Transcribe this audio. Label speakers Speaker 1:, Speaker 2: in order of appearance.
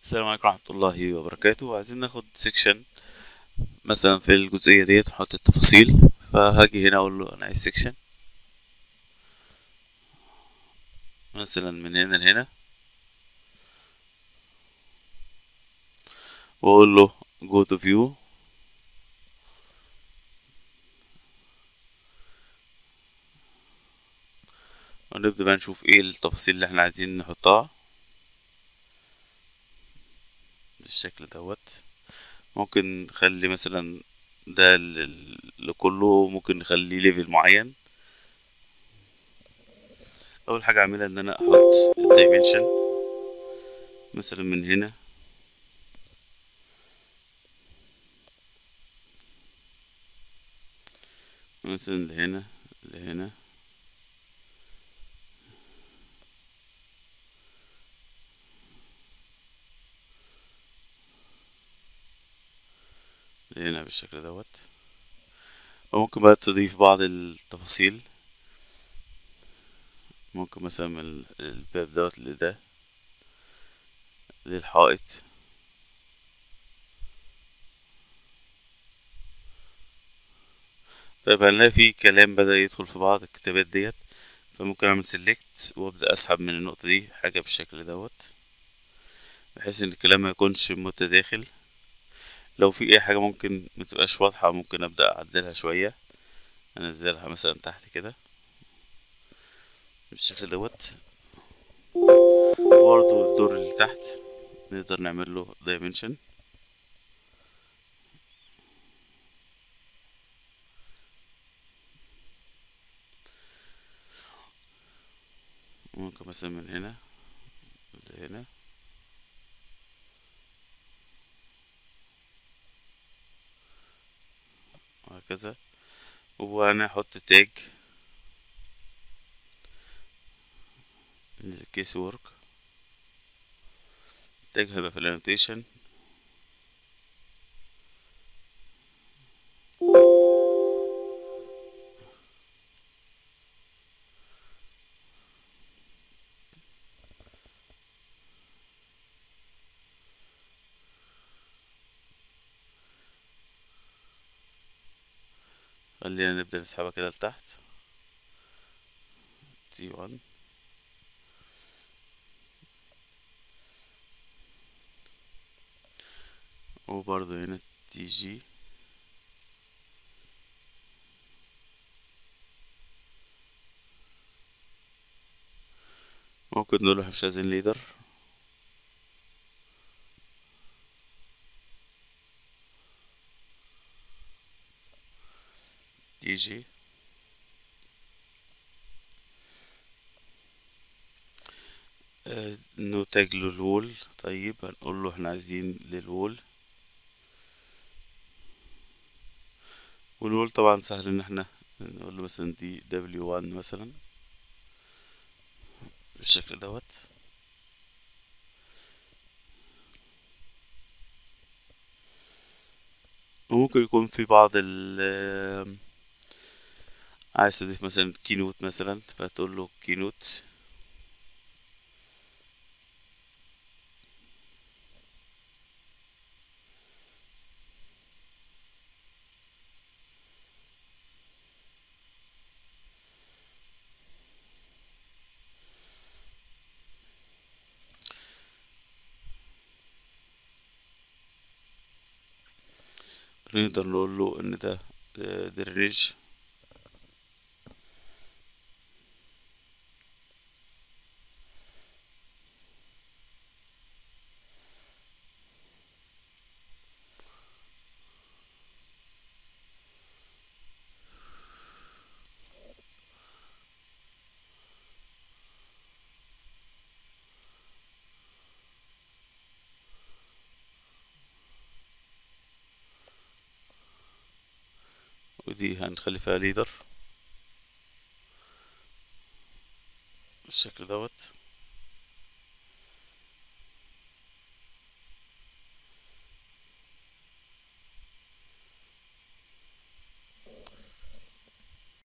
Speaker 1: السلام عليكم ورحمة الله وبركاته عايزين ناخد سيكشن مثلا في الجزئية ديت نحط التفاصيل فهاجي هنا اقول له انا عايز سيكشن مثلا من هنا لهنا واقول له go to view ونبدأ بقى نشوف ايه التفاصيل اللي احنا عايزين نحطها بالشكل دوت ممكن نخلي مثلا ده ل- لكله ممكن نخليه ليفل معين اول حاجة اعملها ان انا احط الدايمنشن مثلا من هنا مثلا لهنا لهنا هنا بالشكل دوت وممكن بقى تضيف بعض التفاصيل ممكن مثلا من ال- الباب دوت لده للحائط طيب هنلاقي في كلام بدأ يدخل في بعض الكتابات ديت فممكن اعمل سيلكت وابدأ اسحب من النقطة دي حاجة بالشكل دوت بحيث ان الكلام ما يكونش متداخل لو في اي حاجة ممكن متبقاش واضحة ممكن ابدأ اعدلها شوية انزلها مثلا تحت كده بالشكل دوت وبرضه الدور اللي تحت نقدر نعمل له دايمنشن ممكن مثلا من هنا لهنا وهكذا وهنحط تاج الكيس وورك التاج هيبقى في الانوتيشن خلينا نبدأ نسحبها كده لتحت تي 1 وبرضه هنا تي جي ممكن نقول له احنا مش عايزين ليدر تي جي آه، نتاج له الوول طيب هنقول له احنا عايزين للوول والوول طبعا سهل ان احنا نقول له مثلا دي دبليو 1 مثلا بالشكل دوت وممكن يكون في بعض ال عايز تضيف مثلا كينوت مثلا فتقول له كينوت نقدر نقول له ان ده درينج ودي هنخلي فيها ليدر بالشكل دوت